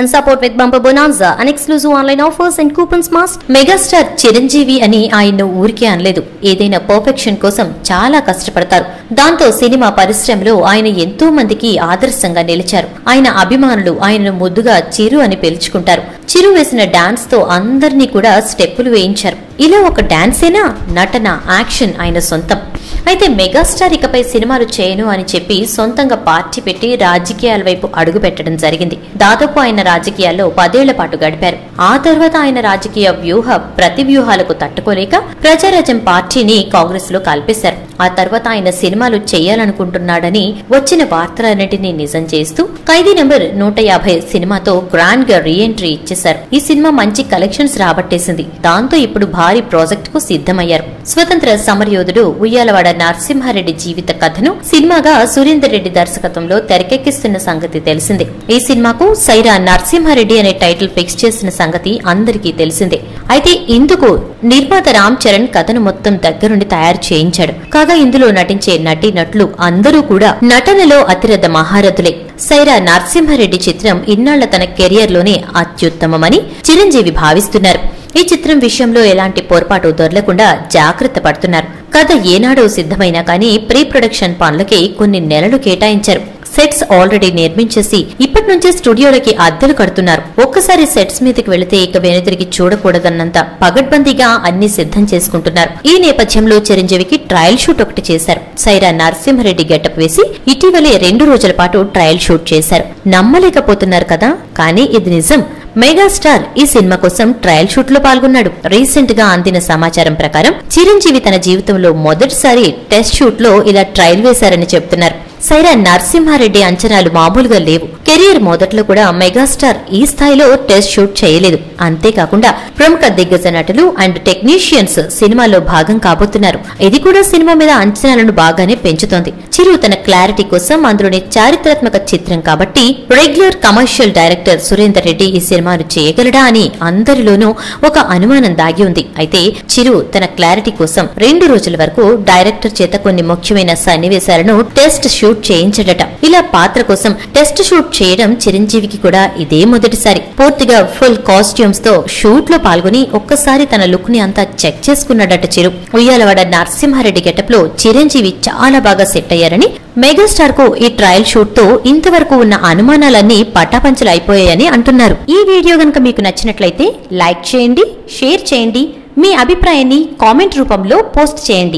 and support with Bumper Bonanza and exclusive online offers and coupons must. Megastar Chiranjeevi అని ఆయన్ను ఊరికే అనలేదు ఏదైనా పర్ఫెక్షన్ కోసం చాలా కష్టపడతారు దాంతో సినిమా పరిశ్రమలో ఆయన ఎంతో మందికి ఆదర్శంగా నిలిచారు ఆయన అభిమానులు ఆయనను ముద్దుగా చిరు అని పిలుచుకుంటారు చిరు వేసిన డాన్స్ తో అందరినీ కూడా స్టెప్పులు వేయించారు ఇలా ఒక డాన్సేనా నటన యాక్షన్ ఆయన సొంతం అయితే మెగాస్టార్ ఇకపై సినిమాలు చేయను అని చెప్పి సొంతంగా పార్టీ పెట్టి రాజకీయాల వైపు అడుగు పెట్టడం జరిగింది దాదాపు ఆయన రాజకీయాల్లో పదేళ్ల పాటు గడిపారు ఆ తర్వాత ఆయన రాజకీయ వ్యూహ ప్రతి వ్యూహాలకు తట్టుకోలేక ప్రజారాజ్యం పార్టీని కాంగ్రెస్ లో కల్పేశారు ఆ తర్వాత ఆయన సినిమాలు చేయాలనుకుంటున్నాడని వచ్చిన వార్తలన్నింటినీ నిజం చేస్తూ ఖైదీ నెంబర్ నూట యాభై సినిమాతో గ్రాండ్ గా రీఎంట్రీ ఇచ్చేశారు ఈ సినిమా మంచి కలెక్షన్స్ రాబట్టేసింది దాంతో ఇప్పుడు భారీ ప్రాజెక్ట్ కు సిద్ధమయ్యారు స్వతంత్ర సమరయోధుడు ఉయ్యాలవాడ నరసింహారెడ్డి జీవిత కథను సినిమాగా సురేందర్ రెడ్డి దర్శకత్వంలో తెరకెక్కిస్తున్న సంగతి తెలిసిందే ఈ సినిమాకు సైరా నరసింహారెడ్డి అనే టైటిల్ ఫిక్స్ చేసిన సంగతి అందరికీ తెలిసిందే అయితే ఇందుకు నిర్మాత రామ్ చరణ్ కథను మొత్తం దగ్గరుండి తయారు చేయించాడు కాగా ఇందులో నటించే నటీ నటులు అందరూ కూడా నటనలో అతిరథ మహారథులే సైరా నరసింహారెడ్డి చిత్రం ఇన్నాళ్ల తన కెరియర్ లోనే అత్యుత్తమమని చిరంజీవి భావిస్తున్నారు ఈ చిత్రం విషయంలో ఎలాంటి పొరపాటు దొరలకుండా జాగ్రత్త పడుతున్నారు కథ ఏనాడో సిద్ధమైనా కానీ ప్రీ ప్రొడక్షన్ పనులకి కొన్ని నెలలు కేటాయించారు సెట్స్ ఆల్రెడీ నిర్మించేసి ఇప్పటి నుంచే స్టూడియోలకి అద్దెలు కడుతున్నారు ఒక్కసారి సెట్స్ మీదకి వెళితే ఇక వెనుతిరిగి చూడకూడదన్నంత పగడ్బందీగా అన్ని సిద్ధం చేసుకుంటున్నారు ఈ నేపథ్యంలో చిరంజీవికి ట్రయల్ షూట్ ఒకటి చేశారు సైరా నరసింహారెడ్డి గెటప్ వేసి ఇటీవలే రెండు రోజుల పాటు ట్రయల్ షూట్ చేశారు నమ్మలేకపోతున్నారు కదా కానీ ఇది నిజం మెగాస్టార్ ఈ సినిమా కోసం ట్రయల్ షూట్ లో పాల్గొన్నాడు రీసెంట్ గా అందిన సమాచారం ప్రకారం చిరంజీవి తన జీవితంలో మొదటిసారి టెస్ట్ షూట్ లో ఇలా ట్రయల్ వేశారని చెప్తున్నారు సైరా నరసింహారెడ్డి అంచనాలు మామూలుగా లేవు కెరీర్ మొదట్లో కూడా మెగాస్టార్ ఈ స్థాయిలో టెస్ట్ షూట్ చేయలేదు అంతేకాకుండా ప్రముఖ దిగ్గజ నటులు అండ్ టెక్నీషియన్స్ సినిమాలో భాగం కాబోతున్నారు ఇది కూడా సినిమా మీద అంచనాలను బాగానే పెంచుతోంది చిరు తన క్లారిటీ కోసం అందులోని చారిత్రాత్మక చిత్రం కాబట్టి regular commercial director Surender Reddy ఈ సినిమాను చేయగలడా అని అందరిలోనూ ఒక అనుమానం దాగి ఉంది అయితే చిరు తన క్లారిటీ కోసం రెండు రోజుల వరకు డైరెక్టర్ చేత కొన్ని ముఖ్యమైన సన్నివేశాలను టెస్ట్ షూట్ చేయించడట ఇలా పాత్ర కోసం టెస్ట్ షూట్ చేయడం చిరంజీవికి కూడా ఇదే మొదటిసారి పూర్తిగా ఫుల్ కాస్ట్యూమ్స్ తో షూట్ లో పాల్గొని ఒక్కసారి తన లుక్ ని అంతా చెక్ చేసుకున్నాడట చిరు ఉయ్యాలవాడ నరసింహారెడ్డి గెటప్ లో చిరంజీవి చాలా బాగా సెట్ అయ్యారని మెగాస్టార్ కు ఈ ట్రయల్ షూట్ తో ఇంతవరకు ఉన్న అనుమానాలన్నీ పటాపంచలు అయిపోయాయని అంటున్నారు ఈ వీడియో గనుక మీకు నచ్చినట్లయితే లైక్ చేయండి షేర్ చేయండి మీ అభిప్రాయాన్ని కామెంట్ రూపంలో పోస్ట్ చేయండి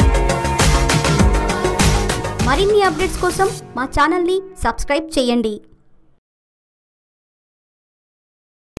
మరిన్ని అప్డేట్స్ కోసం మా ఛానల్ని సబ్స్క్రైబ్ చేయండి